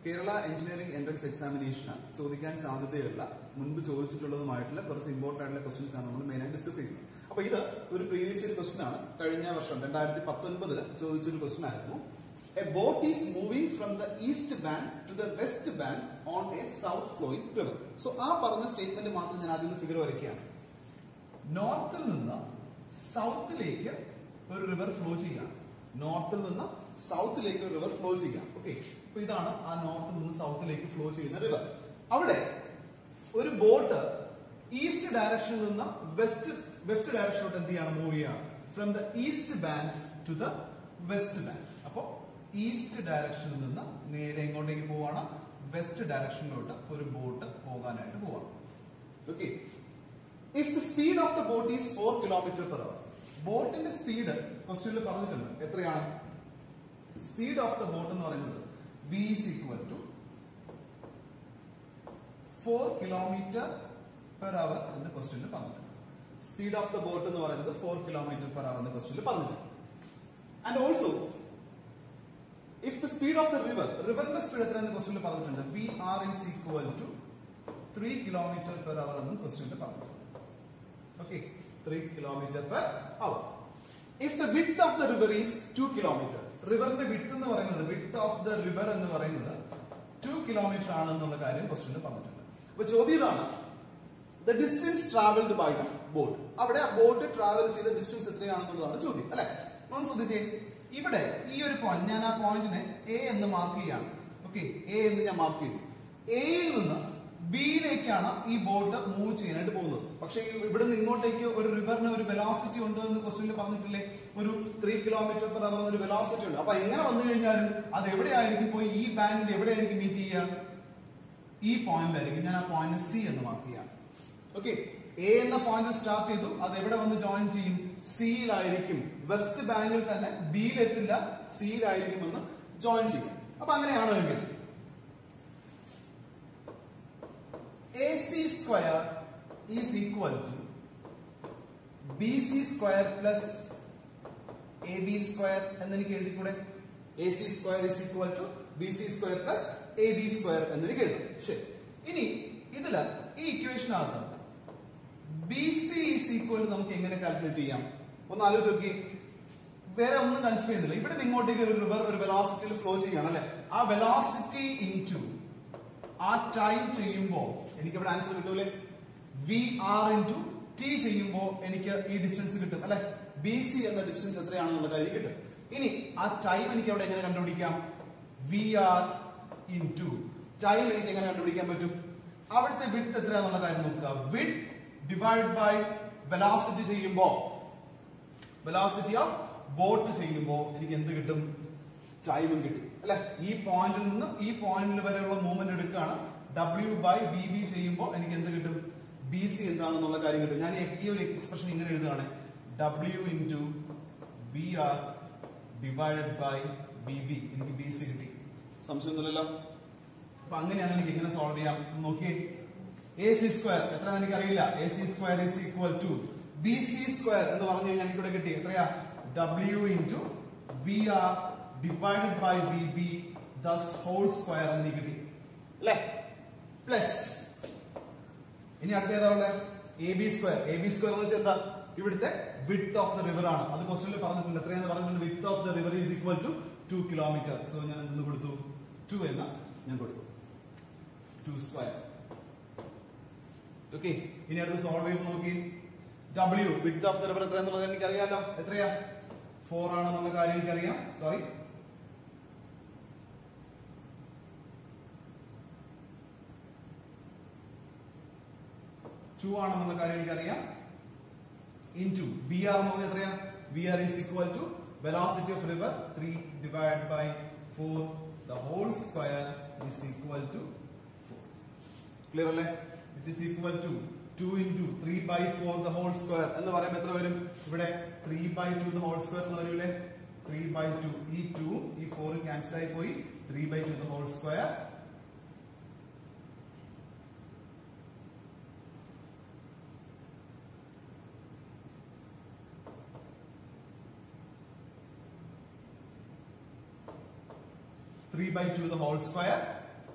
Kerala engineering entrance എക്സാമിനേഷന് ചോദിക്കാൻ സാധ്യതയുള്ള മുൻപ് ചോദിച്ചിട്ടുള്ളതുമായിട്ടുള്ള കുറച്ച് ഇമ്പോർട്ടന്റ് ആയിട്ടുള്ള ക്വസ്റ്റ്യൻസ് ആണ് നമ്മൾ മെയിനായി ഡിസ്കസ് ചെയ്യുന്നത് അപ്പൊ ഇത് ഒരു പ്രീവിയസ് ഇയർ ക്വസ്റ്റ്യൻ ആണ് കഴിഞ്ഞ വർഷം രണ്ടായിരത്തി പത്തൊൻപതിൽ ചോദിച്ചൊരു ക്വസ്റ്റ്യൻ ആയിരുന്നു a boat is moving from the east bank to the west bank on a south flowing river so ആ പറഞ്ഞ സ്റ്റേറ്റ്മെന്റ് മാത്രം ഞാൻ ആദ്യം ഫിഗർ വരയ്ക്കുകയാണ് നോർത്തിൽ നിന്ന് സൗത്തിലേക്ക് ഒരു റിവർ ഫ്ലോ ചെയ്യാം നോർത്തിൽ നിന്ന് സൗത്തിലേക്ക് ഒരു റിവർ ഫ്ലോ ചെയ്യാം ഓക്കെ അപ്പൊ ഇതാണ് ആ നോർത്തിൽ നിന്ന് സൗത്തിലേക്ക് ഫ്ലോ ചെയ്യുന്ന റിവർ അവിടെ ഒരു ബോട്ട് ഈസ്റ്റ് ഡയറക്ഷനിൽ നിന്ന് വെസ്റ്റ് വെസ്റ്റ് ഡയറക്ഷനിലോട്ട് എന്ത് ചെയ്യാണ് മൂവ് ചെയ്യാണ് from the east bank to the west bank അപ്പോ ഈസ്റ്റ് ഡയറക്ഷനിൽ നിന്ന് നേരെ എങ്ങോട്ടേക്ക് പോവാണ് വെസ്റ്റ് ഡയറക്ഷനിലോട്ട് ഒരു ബോട്ട് പോകാനായിട്ട് പോവാണ് okay if the speed of the boat is four kilometre per hour ബോട്ടിന്റെ സ്പീഡ് ക്വസ്റ്റ്യനിൽ പറഞ്ഞിട്ടുണ്ട് എത്രയാണ് സ്പീഡ് ഓഫ് ദ ബോട്ട് എന്ന് പറയുന്നത് V is equal to four kilometre per hour എന്ന് ക്വസ്റ്റ്യനിൽ പറഞ്ഞിട്ടുണ്ട് സ്പീഡ് ഓഫ് ദ ബോട്ട് എന്ന് പറയുന്നത് ഫോർ കിലോമീറ്റർ പെർ അവർ എന്ന് ക്വസ്റ്റ്യനിൽ പറഞ്ഞിട്ടുണ്ട് and also if the speed of the river റിവറിന്റെ സ്പീഡ് എത്രയെന്ന് ക്വസ്റ്റ്യനിൽ പറഞ്ഞിട്ടുണ്ട് V R is equal to three kilometre per hour എന്നും ക്വസ്റ്റ്യനിൽ പറഞ്ഞിട്ടുണ്ട് okay 3 kilometer per hour if the width of the river is 2 kilometer റിവറിന്റെ വിട്ട് എന്ന് പറയുന്നത് വിട്ട് ഓഫ് ദ റിവർ എന്ന് പറയുന്നത് 2 കിലോമീറ്റർ ആണെന്നുള്ള കാര്യം ക്വസ്റ്റ്യനിൽ പറഞ്ഞിട്ടുണ്ട് അപ്പൊ ചോദ്യം ഇതാണ് the distance travelled by the boat അവിടെ ആ ബോട്ട് ട്രാവൽ ചെയ്ത ഡിസ്റ്റൻസ് എത്രയാണെന്നുള്ളതാണ് ചോദ്യം അല്ലെ നമ്മൾ ശ്രദ്ധിച്ചേ ഇവിടെ ഈ ഒരു പോയിന്റ് ഞാൻ ആ പോയിന്റിനെ എ എന്ന് മാർക്ക് ചെയ്യാണ് ഓക്കെ എ എന്ന് ഞാൻ മാർക്ക് ചെയ്തു എയിൽ നിന്ന് ബിയിലേക്കാണ് ഈ ബോട്ട് മൂവ് ചെയ്യാനായിട്ട് പോകുന്നത് പക്ഷേ ഈ ഇവിടെ നിന്ന് ഇങ്ങോട്ടേക്ക് ഒരു റിവറിന് ഒരു വെലോസിറ്റി ഉണ്ട് എന്ന് ക്വസ്റ്റ്യനിൽ പറഞ്ഞിട്ടില്ലേ ഒരു ത്രീ കിലോമീറ്റർ പെർ അവർ ഒരു വെലോസിറ്റി ഉണ്ട് അപ്പൊ എങ്ങനെ വന്നു കഴിഞ്ഞാലും അത് എവിടെയായിരിക്കും പോയി ഈ ബാങ്കിന്റെ എവിടെയായിരിക്കും മീറ്റ് ചെയ്യുക ഈ പോയിന്റിലായിരിക്കും ഞാൻ ആ പോയിന്റ് സി എന്ന് മാർക്ക് ചെയ്യാം ഓക്കെ എ എന്ന പോയിന്റ് സ്റ്റാർട്ട് ചെയ്തു അത് എവിടെ വന്ന് ജോയിൻ ചെയ്യും സിയിലായിരിക്കും വെസ്റ്റ് ബാങ്കിൽ തന്നെ ബിയിലെത്തില്ല സിയിലായിരിക്കും എന്ന് ജോയിൻ ചെയ്യും അപ്പൊ അങ്ങനെയാണെങ്കിൽ A C square is equal to B C square plus A B square എന്നെനിക്ക് എഴുതിക്കൂടെ A C square is equal to B C square plus A B square എന്നെനിക്ക് എഴുതാം ശരി ഇനി ഇതില് ഈ ഇക്വേഷനകത്ത് ബി സി ഈസ് ഈക്വൽ നമുക്ക് എങ്ങനെ കാൽക്കുലേറ്റ് ചെയ്യാം ഒന്ന് ആലോചിച്ച് നോക്കി വേറെ ഒന്നും കൺസിഡർ ചെയ്യുന്നില്ല ഇവിടെ നിന്ന് ഇങ്ങോട്ടേക്ക് ഒരു റിവർ ഒരു വെലോസിറ്റിയിൽ ഫ്ലോ ചെയ്യണം അല്ലെ ആ വെലോസിറ്റി ഇൻറ്റു ആ ടൈം ചെയ്യുമ്പോ എനിക്ക് ഇവിടെ ആൻസർ കിട്ടൂലേ വി ആർ ഇൻറ്റു ടി ചെയ്യുമ്പോ എനിക്ക് ഈ ഡിസ്റ്റൻസ് കിട്ടും അല്ലെ ബി സി എന്ന ഡിസ്റ്റൻസ് എത്രയാണെന്നുള്ള കാര്യം കിട്ടും ഇനി ആ ടൈം എനിക്ക് അവിടെ എങ്ങനെ കണ്ടുപിടിക്കാം വി ആർ ഇൻറ്റു ടൈം എനിക്ക് എങ്ങനെ കണ്ടുപിടിക്കാൻ പറ്റും അവിടുത്തെ വിട്ട് എത്രയാണെന്നുള്ള കാര്യം നോക്കുക വിട്ട് ഡിവൈഡ് ബൈ വെലോസിറ്റി ചെയ്യുമ്പോ വെലോസിറ്റി ഓഫ് ബോട്ട് ചെയ്യുമ്പോ എനിക്ക് എന്ത് കിട്ടും ടൈമും കിട്ടി അല്ലെ ഈ പോയിന്റിൽ നിന്ന് ഈ പോയിന്റിൽ വരെയുള്ള മൂവ്മെന്റ് എടുക്കുകയാണ് ഡബ്ല്യു ബൈ ബി ബി ചെയ്യുമ്പോൾ എനിക്ക് എന്ത് കിട്ടും ബി സി എന്താണെന്നുള്ള കാര്യം കിട്ടും ഞാൻ ഈ ഒരു എക്സ്പ്രഷൻ ഇങ്ങനെ എഴുതുകയാണ് W into V R divided by B B എനിക്ക് ബി സി കിട്ടി സംശയമൊന്നുമില്ലല്ലോ അപ്പൊ അങ്ങനെയാണ് എനിക്ക് എങ്ങനെ സോൾവ് ചെയ്യാം നോക്കിയേ എ സി സ്ക്വയർ എത്ര എനിക്ക് അറിയില്ല A C square is equal to B C square എന്ന് പറഞ്ഞു കഴിഞ്ഞാൽ എനിക്കിവിടെ കിട്ടി എത്രയാ W into V R divided by B B thus whole square എന്ന് എനിക്ക് കിട്ടി അല്ലേ പ്ലസ് ഇനി അടുത്ത ഏതാ ഉള്ളത് A B square A B square എന്ന് വെച്ചാൽ എന്താ ഇവിടുത്തെ വിഡ്ത്ത് ഓഫ് ദ റിവർ ആണ് അത് ക്വസ്റ്റനിൽ പറഞ്ഞിട്ടുണ്ട് എത്രയാന്ന് പറഞ്ഞിട്ടുണ്ട് width of the river is equal to two kilometre so ഞാൻ എന്ത് കൊടുത്തു ടു എന്ന ഞാൻ കൊടുത്തു ടു സ്ക്വയർ ഓക്കെ ഇനി അടുത്ത് സോൾവ് ചെയ്ത് നോക്കി W width of the river എത്ര എന്നുള്ളത് എനിക്ക് അറിയാലോ എത്രയാ ഫോർ ആണെന്നുള്ള കാര്യം എനിക്കറിയാം സോറി ടു ആണെന്നുള്ള കാര്യം എനിക്കറിയാം ഇൻ ടു വി ആർ എന്ന് പറഞ്ഞാൽ എത്രയാ V R is equal to velocity of river three divide by four the whole square is equal to four clear അല്ലേ which is equal to two into three by four the whole square എന്ന് പറയുമ്പോൾ എത്ര വരും ഇവിടെ three by two the whole square എന്ന് വരൂലേ three by two ഈ two ഈ ഫോർ ക്യാൻസൽ ആയി പോയി three by two the whole square three by two the whole square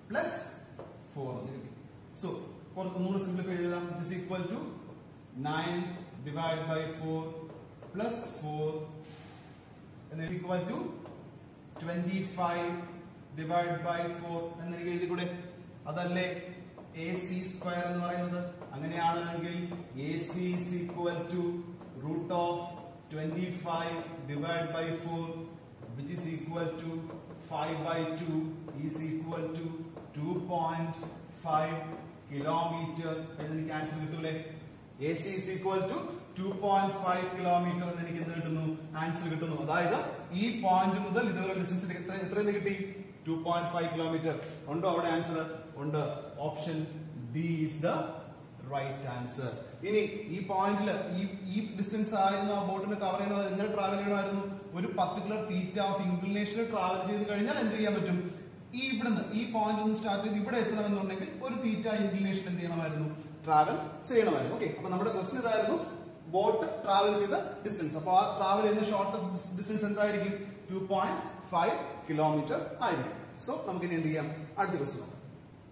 plus four എന്ന് കിട്ടി സോ ഒന്നുകൂടെ സിംപ്ലിഫൈ ചെയ്താൽ it is equal to nine divide by four plus four എന്ന് equal to twenty five divide by four എന്ന് എനിക്ക് എഴുതിക്കൂടെ അതല്ലേ A C square എന്ന് പറയുന്നത് അങ്ങനെയാണെങ്കിൽ A C is equal to root of twenty five divide by four which is equal to five by two is equal to two point five kilometre എന്ന് എനിക്ക് answer കിട്ടൂലേ A C is equal to two point five kilometre എന്ന് എനിക്ക് എന്ത് കിട്ടുന്നു answer കിട്ടുന്നു അതായത് ഈ പോയിന്റ് മുതൽ ഇതുവരെ ഡിസ്റ്റൻസ് എത്ര എത്രയെന്ന് കിട്ടി ടു പോയിന്റ് ഫൈവ് കിലോമീറ്റർ ഉണ്ടോ അവിടെ ആൻസർ ഉണ്ട് option D is the right answer ഇനി ഈ പോയിന്റിൽ ഈ ഈ ഡിസ്റ്റൻസ് ആയിരുന്നു ആ ബോട്ടിന് കവർ ചെയ്യുന്നത് എങ്ങനെ ട്രാവൽ ചെയ്യണമായിരുന്നു ഒരു പർട്ടിക്കുലർ തീറ്റ ഓഫ് ഇൻക്ലിനേഷനിൽ ട്രാവൽ ചെയ്ത് കഴിഞ്ഞാൽ എന്ത് ചെയ്യാൻ പറ്റും ഈ ഇവിടുന്ന് ഈ പോയിന്റ് നിന്ന് സ്റ്റാർട്ട് ചെയ്ത് ഇവിടെ എത്തണമെന്നുണ്ടെങ്കിൽ ഒരു തീറ്റ ഇൻക്ലിനേഷൻ എന്ത് ചെയ്യണമായിരുന്നു ട്രാവൽ ചെയ്യണമായിരുന്നു ഓക്കെ അപ്പൊ നമ്മുടെ ക്വസ്റ്റ്യൻ ഇതായിരുന്നു ബോട്ട് ട്രാവൽ ചെയ്ത ഡിസ്റ്റൻസ് അപ്പൊ ആ ട്രാവൽ ചെയ്യുന്ന ഷോർട്ടസ്റ്റ് ഡിസ്റ്റൻസ് എന്തായിരിക്കും ടു പോയിന്റ് ഫൈവ് കിലോമീറ്റർ ആയിരിക്കും സോ നമുക്ക് ഇനി എന്ത് ചെയ്യാം അടുത്ത ക്വസ്റ്റ്യൻ നോക്കാം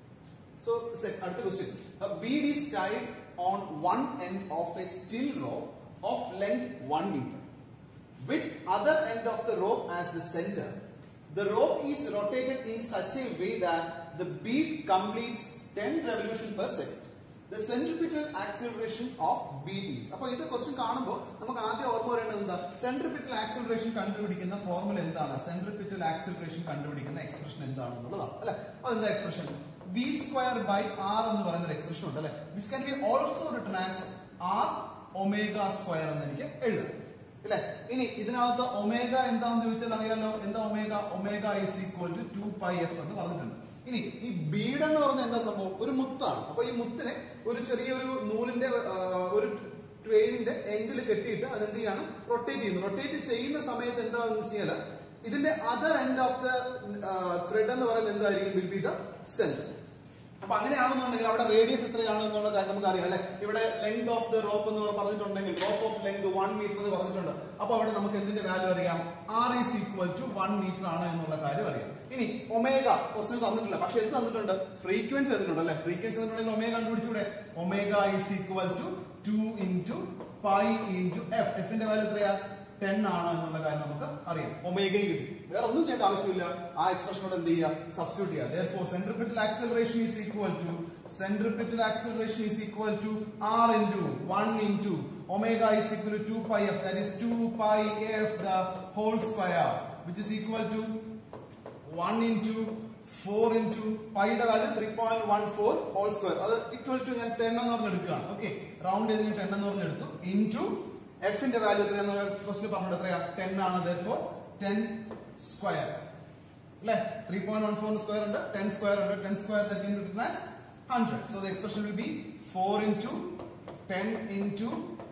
സോ അടുത്ത question bead is tied on one end of a steel rope of length one metre with other end of the rope as the center. The rope is rotated in such a way that the bead completes 10 revolution per second. The centripetal acceleration of bead is. അപ്പൊ ഇത് question കാണുമ്പോൾ നമുക്ക് ആദ്യം ഓർമ്മ വരേണ്ടത് എന്താ centripetal acceleration കണ്ടുപിടിക്കുന്ന formula എന്താണ് സെൻട്രിപിറ്റൽ ആക്സിലറേഷൻ കണ്ടുപിടിക്കുന്ന എക്സ്പ്രഷൻ എന്താണെന്നുള്ളതാണ് അല്ലെ അതെന്താ expression V square by R എന്ന് പറയുന്ന ഒരു എക്സ്പ്രഷൻ ഉണ്ട് അല്ലെ which can be also written as R omega square എന്ന് എനിക്ക് എഴുതാം അല്ലെ ഇനി ഇതിനകത്ത് ഒമേഗ എന്താണെന്ന് ചോദിച്ചാൽ അറിയാലോ എന്താ omega omega is equal to two pi F എന്ന് പറഞ്ഞിട്ടുണ്ട് ഇനി ഈ ബീഡ് എന്ന് പറഞ്ഞ എന്താ സംഭവം ഒരു മുത്താണ് അപ്പൊ ഈ മുത്തിനെ ഒരു ചെറിയൊരു നൂലിന്റെ ആ, ഒരു ട്രെയിനിന്റെ എൻഡിൽ കെട്ടിയിട്ട് അതെന്ത് ചെയ്യാണ് റൊട്ടേറ്റ് ചെയ്യുന്നു റൊട്ടേറ്റ് ചെയ്യുന്ന സമയത്ത് എന്താണെന്ന് വെച്ചാൽ ഇതിന്റെ other end of the thread എന്ന് പറയുന്നത് എന്തായിരിക്കും വിൽ ബി ദ സെന്റർ അപ്പൊ അങ്ങനെയാണെന്നുണ്ടെങ്കിൽ അവിടെ റേഡിയസ് എത്രയാണ് എന്നുള്ള കാര്യം നമുക്ക് അറിയാം അല്ലെ ഇവിടെ ലെങ്ത് ഓഫ് ദ റോപ്പ് എന്ന് പറഞ്ഞിട്ടുണ്ടെങ്കിൽ rope of length one metre എന്ന് പറഞ്ഞിട്ടുണ്ട് അപ്പൊ അവിടെ നമുക്ക് എന്തിന്റെ വാല്യൂ അറിയാം R is equal to one metre ആണ് എന്നുള്ള കാര്യം അറിയാം ഇനി ഒമേഗ ക്വസ്റ്റൻ തന്നിട്ടില്ല പക്ഷെ എന്ത് തന്നിട്ടുണ്ട് ഫ്രീക്വൻസി തന്നിട്ടുണ്ട് അല്ലെ ഫ്രീക്വൻസി തന്നിട്ടുണ്ടെങ്കിൽ ഒമേഗ കണ്ടുപിടിച്ചൂടെ omega is equal to two into pi into F എഫിന്റെ വാല്യൂ എത്രയാ ടെൻ ആണ് എന്നുള്ള കാര്യം നമുക്ക് അറിയാം ഒമേഗയും കിട്ടി വേറെ ഒന്നും ചെയ്യേണ്ട ആവശ്യമില്ല ആ എക്സ്പ്രഷനോട് എന്ത് ചെയ്യുക സബ്സ്റ്റിറ്റ്യൂട്ട് ചെയ്യുക therefore centripetal acceleration is equal to centripetal acceleration is equal to r into 1 into omega is equal to 2 pi f that is 2 pi f the whole square which is equal to 1 into 4 into പൈയുടെ value three point one four whole square അത് equal to ഞാൻ ten എന്ന് പറഞ്ഞ് എടുക്കുകയാണ് okay round ചെയ്ത് ഞാൻ ten എന്ന് പറഞ്ഞ് എടുത്തു ഇൻറ്റു എഫിന്റെ വാല്യൂ എത്രയാന്ന് ക്വസ്റ്റിന് പറഞ്ഞത് എത്രയാ ടെൻ ആണ് therefore ടെൻ സ്ക്വയർ അല്ലെ three point one four square ഉണ്ട് ടെൻ സ്ക്വയർ ഉണ്ട് ten square hundred so the expression will be four into ten into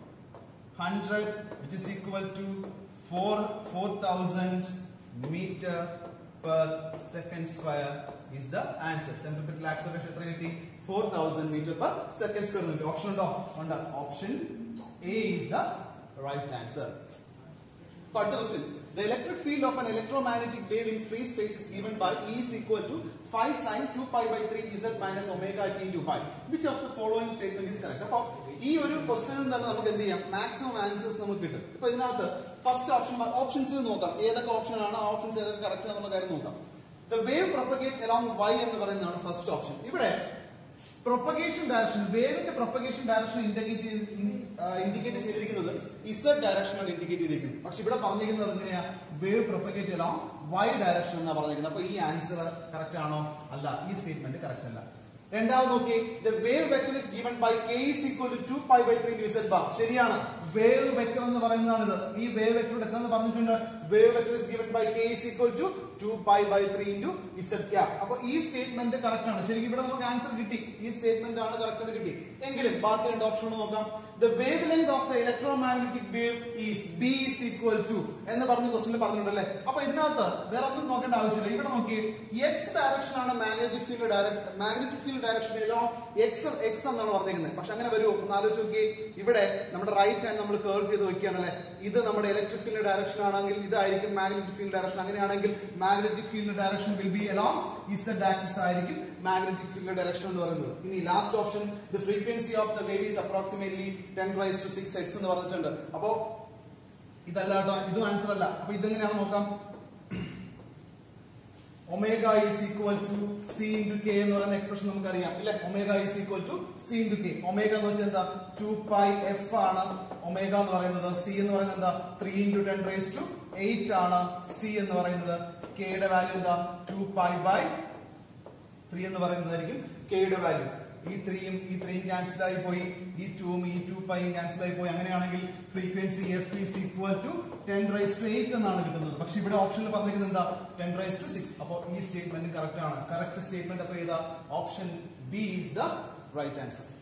hundred which is equal to four four thousand metre per second square is the answer centripetal acceleration എത്ര കിട്ടി four thousand metre per second square കിട്ടി option ഉണ്ടോ ഉണ്ട് option A is the right answer For the question, the electric field of an electromagnetic wave in free space is given by E is equal to 5 sin 2 pi by 3 z minus omega t into pi. Which of the following statement is correct? അപ്പൊ ഈ ഒരു ക്വസ്റ്റനിൽ തന്നെ നമുക്ക് എന്ത് ചെയ്യാം maximum answers നമുക്ക് കിട്ടും ഇപ്പൊ ഇതിനകത്ത് ഫസ്റ്റ് ഓപ്ഷൻ ഓപ്ഷൻസ് നോക്കാം ഏതൊക്കെ ഓപ്ഷൻ ആണ് ആ ഓപ്ഷൻസ് ഏതൊക്കെ കറക്റ്റ് ആണെന്നുള്ള കാര്യം നോക്കാം the wave propagate along Y എന്ന് പറയുന്നതാണ് ഫസ്റ്റ് ഓപ്ഷൻ ഇവിടെ പ്രൊപ്പഗേഷൻ ഡയറക്ഷൻ വേവിന്റെ പ്രൊപ്പഗേഷൻ ഡയറക്ഷൻ ഇൻഡിക്കേറ്റ് ഇൻഡിക്കേറ്റ് ചെയ്തിരിക്കുന്നത് ഇസഡ് ഡയറക്ഷനാണ് ഇൻഡിക്കേറ്റ് ചെയ്തിരിക്കുന്നത് പക്ഷെ ഇവിടെ പറഞ്ഞിരിക്കുന്നത് എങ്ങനെയാ wave propagate along Y direction എന്നാണ് പറഞ്ഞിരിക്കുന്നത് അപ്പൊ ഈ ആൻസർ കറക്റ്റ് ആണോ അല്ല ഈ സ്റ്റേറ്റ്മെന്റ് കറക്റ്റ് അല്ല രണ്ടാമത് നോക്കി the wave vector is given by K is equal to two pi by three Z bar ശരിയാണ് വേവ് വെക്ടർ എന്ന് പറയുന്നതാണിത് ഈ വേവ് വെക്ടർ എത്ര എന്ന് പറഞ്ഞിട്ടുണ്ട് wave vector is given by K is equal to two pi by three into Z cap അപ്പൊ ഈ statement correct ആണ് ശരിക്കും ഇവിടെ നമുക്ക് ആൻസർ കിട്ടി ഈ സ്റ്റേറ്റ്മെന്റ് ആണ് കറക്റ്റ് എന്ന് കിട്ടി എങ്കിലും ബാക്കി രണ്ട് ഓപ്ഷൻ നോക്കാം the wavelength of the electromagnetic wave is B is equal to എന്ന് പറഞ്ഞ ക്വസ്റ്റിൽ പറഞ്ഞിട്ടുണ്ടല്ലേ അപ്പൊ ഇതിനകത്ത് വേറെ ഒന്നും നോക്കേണ്ട ആവശ്യമില്ല ഇവിടെ നോക്കി എക്സ് ഡയറക്ഷൻ ആണ് magnetic field direct magnetic field direction എല്ലാം എക്സ് എക്സ് എന്നാണ് പറഞ്ഞിരിക്കുന്നത് പക്ഷെ അങ്ങനെ വരുമോ ഒന്ന് ആലോചിച്ച് നോക്കി ഇവിടെ നമ്മുടെ റൈറ്റ് ഹാൻഡ് നമ്മൾ കേർ ചെയ്ത് വെക്കുകയാണല്ലേ ഇത് നമ്മുടെ ഇലക്ട്രിക് ഫീൽഡ് ഡയറക്ഷൻ ആണെങ്കിൽ ഇതായിരിക്കും മാഗ്നറ്റിക് ഫീൽഡ് ഡയറക്ഷൻ അങ്ങനെയാണെങ്കിൽ magnetic field direction will be along Z axis ആയിരിക്കും മാഗ്നറ്റിക് ഫീൽഡ് ഡയറക്ഷൻ എന്ന് പറയുന്നത് ഇനി last option the frequency of the wave is approximately ten raise to six hertz എന്ന് പറഞ്ഞിട്ടുണ്ട് അപ്പോ ഇതല്ല കേട്ടോ ഇതും ആൻസർ അല്ല അപ്പൊ ഇതെങ്ങനെയാണ് നോക്കാം omega is equal to C into K എന്ന് പറയുന്ന എക്സ്പ്രഷൻ നമുക്കറിയാം ഇല്ലേ omega is equal to C into K omega എന്ന് വെച്ചാൽ എന്താ ടു പൈ എഫ് ആണ് ഒമേഗ എന്ന് പറയുന്നത് സി എന്ന് പറയുന്നത് എന്താ three into ten raise to eight ആണ് സി എന്ന് പറയുന്നത് കെയുടെ വാല്യൂ എന്താ ടു പൈ ബൈ ത്രീ എന്ന് പറയുന്നതായിരിക്കും കെയുടെ വാല്യൂ ഈ ത്രീയും ഈ ത്രീയും ക്യാൻസൽ ആയി പോയി ഈ ടൂവും ഈ ടു പൈയും ക്യാൻസൽ ആയി പോയി അങ്ങനെയാണെങ്കിൽ frequency F is equal to ten raise to eight എന്നാണ് കിട്ടുന്നത് പക്ഷെ ഇവിടെ ഓപ്ഷനിൽ പറഞ്ഞിരിക്കുന്നത് എന്താ ടെൻ റൈസ് ടു സിക്സ് അപ്പോൾ ഈ സ്റ്റേറ്റ്മെന്റ് കറക്റ്റ് ആണ് കറക്റ്റ് സ്റ്റേറ്റ്മെന്റ് അപ്പൊ ഏതാ option B is the right answer